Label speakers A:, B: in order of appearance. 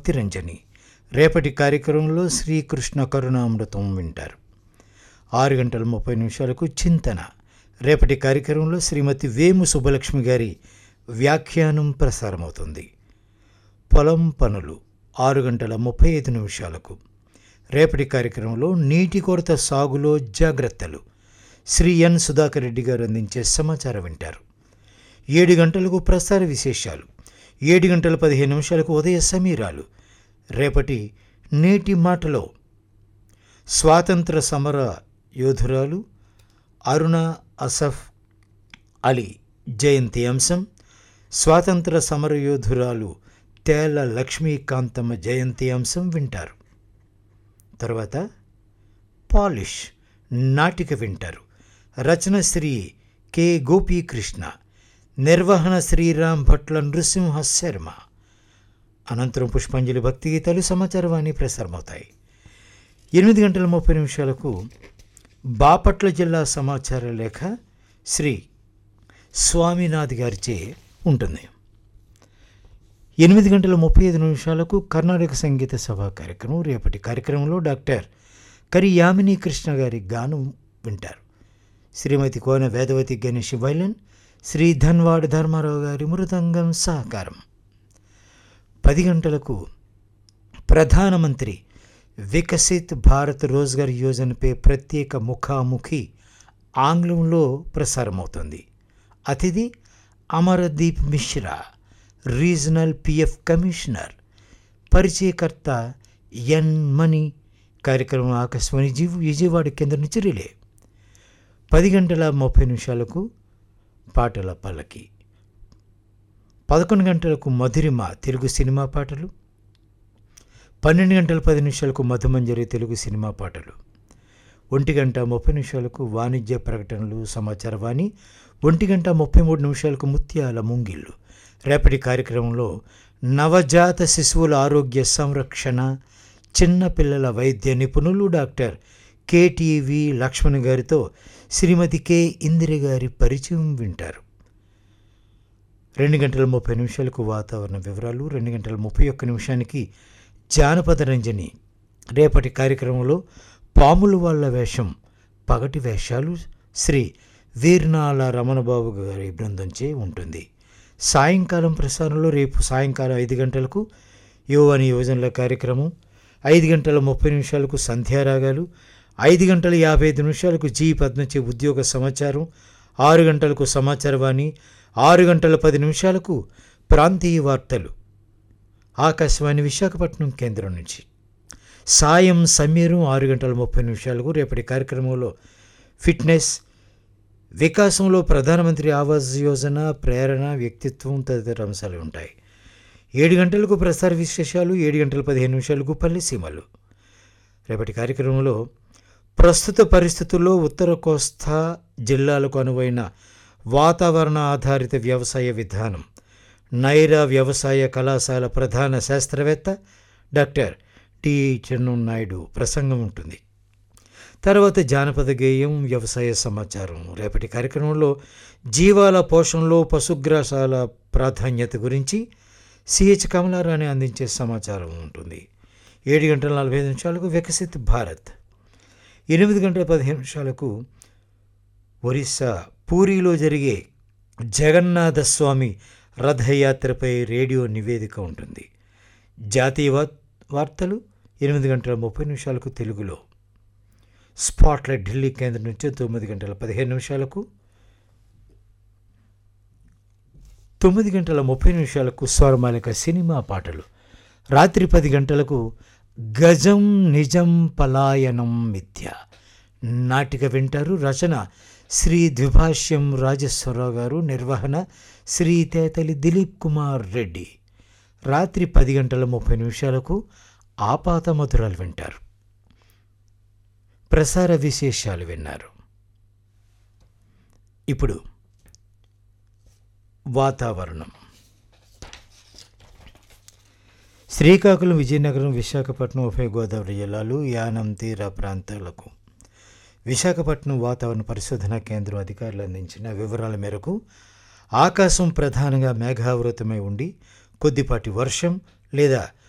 A: భక్తిరంజని రేపటి కార్యక్రమంలో శ్రీకృష్ణ కరుణామృతం వింటారు ఆరు గంటల ముప్పై నిమిషాలకు చింతన రేపటి కార్యక్రమంలో శ్రీమతి వేము సుబ్బలక్ష్మి గారి వ్యాఖ్యానం ప్రసారమవుతుంది పొలం పనులు ఆరు గంటల ముప్పై ఐదు నిమిషాలకు రేపటి కార్యక్రమంలో నీటి కొరత సాగులో జాగ్రత్తలు శ్రీ ఎన్ సుధాకర్ రెడ్డి గారు అందించే సమాచారం వింటారు ఏడు గంటలకు ప్రసార విశేషాలు ఏడు గంటల పదిహేను నిమిషాలకు ఉదయ సమీరాలు రేపటి నేటి మాటలో స్వాతంత్ర సమర యోధురాలు అరుణ అసఫ్ అలీ జయంతి అంశం స్వాతంత్ర సమరయోధురాలు తేల లక్ష్మీకాంతమ్మ జయంతి అంశం వింటారు తర్వాత పాలిష్ నాటిక వింటారు రచన శ్రీ కె గోపీకృష్ణ నిర్వహణ శ్రీరామ్ భట్ల నృసింహ శర్మ అనంతరం పుష్పాంజలి భక్తి గీతాలు సమాచారవాణి ప్రసారమవుతాయి ఎనిమిది గంటల ముప్పై నిమిషాలకు బాపట్ల జిల్లా సమాచార లేఖ శ్రీ స్వామినాథ్ గారిచే ఉంటుంది ఎనిమిది గంటల ముప్పై ఐదు నిమిషాలకు కర్ణాటక సంగీత సభా కార్యక్రమం రేపటి కార్యక్రమంలో డాక్టర్ కరి యామిని కృష్ణ గారి గానం వింటారు శ్రీమతి కోన వేదవతి గణేష్ వైలన్ శ్రీ ధన్వాడ్ ధర్మారావు గారి మృదంగం సహకారం పది గంటలకు ప్రధానమంత్రి వికసిత్ భారత్ రోజ్గార్ యోజనపై ప్రత్యేక ముఖాముఖి ఆంగ్లంలో ప్రసారమవుతుంది అతిథి Amardeep Mishra regional P F commissioner పరిచయకర్త ఎన్ మణి కార్యక్రమం ఆకాశవాణి జీవు విజయవాడ కేంద్రం నుంచి రిలే పది గంటల ముప్పై నిమిషాలకు పాటల పల్లకి పదకొండు గంటలకు మధురిమ తెలుగు సినిమా పాటలు పన్నెండు గంటల పది నిమిషాలకు మధుమంజరి తెలుగు సినిమా పాటలు ఒంటి గంట ముప్పై నిమిషాలకు వాణిజ్య ప్రకటనలు సమాచార వాణి ఒంటి గంట ముప్పై మూడు నిమిషాలకు ముత్యాల ముంగిళ్ళు రేపటి కార్యక్రమంలో నవజాత శిశువుల ఆరోగ్య సంరక్షణ చిన్నపిల్లల వైద్య నిపుణులు డాక్టర్ కేటీవి లక్ష్మణ్ గారితో శ్రీమతి కె ఇందిర గారి పరిచయం వింటారు రెండు గంటల ముప్పై నిమిషాలకు వాతావరణ వివరాలు రెండు గంటల ముప్పై ఒక్క నిమిషానికి జానపద రంజని రేపటి కార్యక్రమంలో పాముల వాళ్ళ వేషం పగటి వేషాలు శ్రీ వీర్నాల రమణబాబు గారి బృందంచే ఉంటుంది సాయంకాలం ప్రసారంలో రేపు సాయంకాలం ఐదు గంటలకు యువని యువజనుల కార్యక్రమం ఐదు గంటల ముప్పై నిమిషాలకు సంధ్యారాగాలు ఐదు గంటల యాభై ఐదు నిమిషాలకు జీ పద్మచే ఉద్యోగ సమాచారం ఆరు గంటలకు సమాచారవాణి ఆరు గంటల పది నిమిషాలకు ప్రాంతీయ వార్తలు ఆకాశవాణి విశాఖపట్నం కేంద్రం నుంచి సాయం సమీరం ఆరు గంటల ముప్పై నిమిషాలకు రేపటి కార్యక్రమంలో ఫిట్నెస్ వికాసంలో ప్రధానమంత్రి ఆవాస్ యోజన ప్రేరణ వ్యక్తిత్వం తదితర అంశాలు ఉంటాయి ఏడు గంటలకు ప్రసార విశేషాలు ఏడు గంటల పదిహేను నిమిషాలకు పల్లె సీమలు రేపటి కార్యక్రమంలో ప్రస్తుత పరిస్థితుల్లో ఉత్తర కోస్తా జిల్లాలకు అనువైన వాతావరణ ఆధారిత వ్యవసాయ విధానం నైరా వ్యవసాయ కళాశాల ప్రధాన శాస్త్రవేత్త డాక్టర్ టి చెన్నునాయుడు ప్రసంగం ఉంటుంది తర్వాత జానపద గేయం వ్యవసాయ సమాచారం రేపటి కార్యక్రమంలో జీవాల పోషణలో పశుగ్రాసాల ప్రాధాన్యత గురించి సిహెచ్ కమలారాణి అందించే సమాచారం ఉంటుంది ఏడు గంటల నలభై ఐదు నిమిషాలకు వికసిత్ భారత్ ఎనిమిది గంటల పదిహేను నిమిషాలకు ఒరిస్సా పూరిలో జరిగే జగన్నాథ స్వామి రథయాత్రపై రేడియో నివేదిక ఉంటుంది జాతీయ వా- వార్తలు ఎనిమిది గంటల ముప్పై నిమిషాలకు తెలుగులో స్పాట్లైట్ ఢిల్లీ కేంద్రం నుంచి తొమ్మిది గంటల పదిహేను నిమిషాలకు తొమ్మిది గంటల ముప్పై నిమిషాలకు స్వరమాలిక సినిమా పాటలు రాత్రి పది గంటలకు గజం నిజం పలాయనం మిథ్య నాటిక వింటారు రచన శ్రీ ద్విభాష్యం రాజేశ్వరరావు గారు నిర్వహణ శ్రీ తేతలి దిలీప్ కుమార్ రెడ్డి రాత్రి పది గంటల ముప్పై నిమిషాలకు ఆపాత మధురాలు వింటారు ప్రసార విశేషాలు విన్నారు ఇప్పుడు వాతావరణం శ్రీకాకుళం విజయనగరం విశాఖపట్నం ఉభయ గోదావరి జిల్లాలు యానం తీర ప్రాంతాలకు విశాఖపట్నం వాతావరణ పరిశోధనా కేంద్రం అధికారులు అందించిన వివరాల మేరకు ఆకాశం ప్రధానంగా మేఘావృతమై ఉండి కొద్దిపాటి వర్షం లేదా